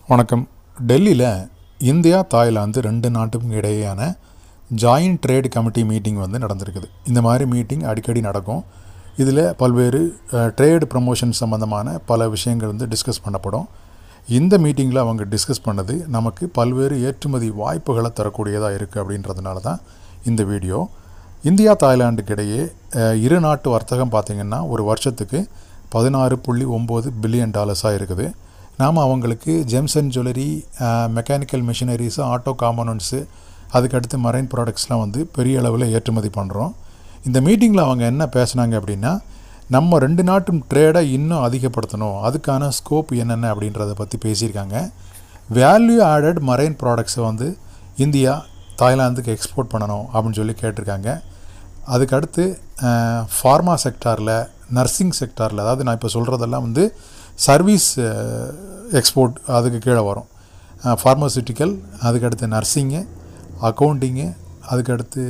வணக்கம் டெல்லியில் India Thailand ரெண்டு நாட்டுக்கும் இடையேயான ஜாயின்ட் ட்ரேட் கமிட்டி மீட்டிங் வந்து நடந்திருக்குது இந்த மாதிரி மீட்டிங் அடிக்கடி நடக்கும் இதில் பல்வேறு ட்ரேட் ப்ரமோஷன் சம்மந்தமான பல விஷயங்கள் வந்து டிஸ்கஸ் பண்ணப்படும் இந்த மீட்டிங்கில் அவங்க டிஸ்கஸ் பண்ணது நமக்கு பல்வேறு ஏற்றுமதி வாய்ப்புகளை தரக்கூடியதாக இருக்குது அப்படின்றதுனால தான் இந்த வீடியோ இந்தியா தாய்லாந்துக்கு இடையே அஹ், இரு நாட்டு வர்த்தகம் பார்த்திங்கன்னா ஒரு வருஷத்துக்கு பதினாறு புள்ளி ஒம்பது பில்லியன் டாலர்ஸாக இருக்குது நாம் அவங்களுக்கு gems and jewellery mechanical machineries auto components அதுக்கடுத்து மரைன் ப்ராடக்ட்ஸ்லாம் வந்து பெரிய அளவில் ஏற்றுமதி பண்ணுறோம் இந்த மீட்டிங்கில் அவங்க என்ன பேசுனாங்க அப்படின்னா நம்ம ரெண்டு நாட்டும் ட்ரேடை இன்னும் அதிகப்படுத்தணும் அதுக்கான ஸ்கோப் என்னென்ன அப்படின்றத பற்றி பேசியிருக்காங்க வேல்யூ ஆடட் மரைன் ப்ராடக்ட்ஸை வந்து இந்தியா தாய்லாந்துக்கு எக்ஸ்போர்ட் பண்ணணும் அப்படின்னு சொல்லி கேட்டிருக்காங்க அதுக்கடுத்து ஃபார்மா செக்டாரில் நர்சிங் செக்டாரில் அதாவது நான் இப்போ சொல்கிறதெல்லாம் வந்து சர்வீஸ் எக்ஸ்போர்ட் அதுக்கு கீழே வரும் ஃபார்மசூட்டிக்கல் அதுக்கடுத்து நர்சிங்கு அக்கௌண்டிங்கு அதுக்கடுத்து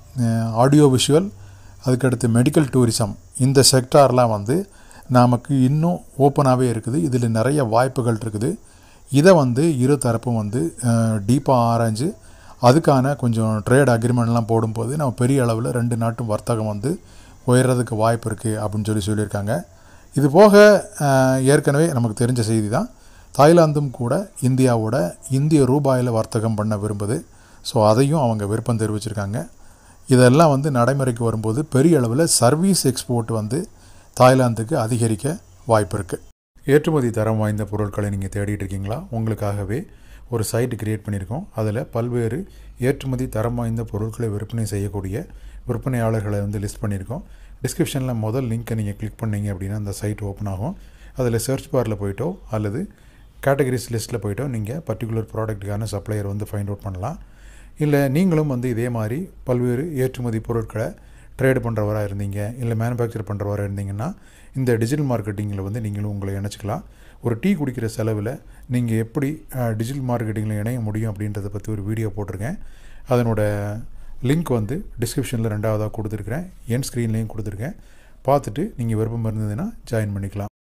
ஆடியோ விஷுவல் அதுக்கடுத்து மெடிக்கல் டூரிசம் இந்த செக்டார்லாம் வந்து நமக்கு இன்னும் ஓப்பனாகவே இருக்குது இதில் நிறைய வாய்ப்புகள் இருக்குது இதை வந்து இரு தரப்பும் வந்து டீப்பாக ஆராய்ஞ்சு அதுக்கான கொஞ்சம் ட்ரேட் அக்ரிமெண்ட்லாம் போடும்போது நம்ம பெரிய அளவில் ரெண்டு நாட்டும் வர்த்தகம் வந்து உயர்றதுக்கு வாய்ப்பு இருக்குது அப்படின்னு சொல்லி சொல்லியிருக்காங்க இது போக அஹ், ஏற்கனவே நமக்கு தெரிஞ்ச செய்தி தான் தாய்லாந்தும் கூட இந்தியாவோட இந்திய ரூபாயில் வர்த்தகம் பண்ண விரும்புது ஸோ அதையும் அவங்க விருப்பம் தெரிவிச்சிருக்காங்க இதெல்லாம் வந்து நடைமுறைக்கு வரும்போது பெரிய அளவில் சர்வீஸ் எக்ஸ்போர்ட் வந்து தாய்லாந்துக்கு அதிகரிக்க வாய்ப்பு இருக்குது ஏற்றுமதி தரம் வாய்ந்த பொருட்களை நீங்கள் தேடிட்டு இருக்கீங்களா உங்களுக்காகவே ஒரு சைட் கிரியேட் பண்ணியிருக்கோம் அதில் பல்வேறு ஏற்றுமதி தரம் வாய்ந்த பொருட்களை விற்பனை செய்யக்கூடிய விற்பனையாளர்களை வந்து லிஸ்ட் பண்ணியிருக்கோம் டிஸ்கிரிப்ஷனில் முதல் லிங்க்கை நீங்கள் கிளிக் பண்ணீங்க அப்படின்னா அந்த சைட் ஓப்பன் ஆகும் அதில் சர்ச் பாரில் போயிட்டோ அல்லது கேட்டகரிஸ் லிஸ்ட்டில் போயிட்டோ நீங்கள் பர்டிகுலர் ப்ராடக்ட்டுக்கான சப்ளையர் வந்து ஃபைண்ட் அவுட் பண்ணலாம் இல்லை நீங்களும் வந்து இதே மாதிரி பல்வேறு ஏற்றுமதி பொருட்களை ட்ரேட் பண்ணுறவராக இருந்தீங்க இல்லை மேனுஃபேக்சர் பண்ணுறவராக இருந்தீங்கன்னா இந்த டிஜிட்டல் மார்க்கெட்டிங்கில் வந்து நீங்களும் உங்களை இணைச்சிக்கலாம் ஒரு டீ குடிக்கிற செலவில் நீங்கள் எப்படி டிஜிட்டல் மார்க்கெட்டிங்கில் இணைய முடியும் அப்படின்றத பற்றி ஒரு வீடியோ போட்டிருக்கேன் அதனோட லிங்க் வந்து டிஸ்கிரிப்ஷனில் ரெண்டாவதாக கொடுத்துருக்குறேன் என் ஸ்க்ரீன்லேயும் கொடுத்துருக்கேன் பார்த்துட்டு நீங்கள் விருப்பம் இருந்ததுன்னா ஜாயின் பண்ணிக்கலாம்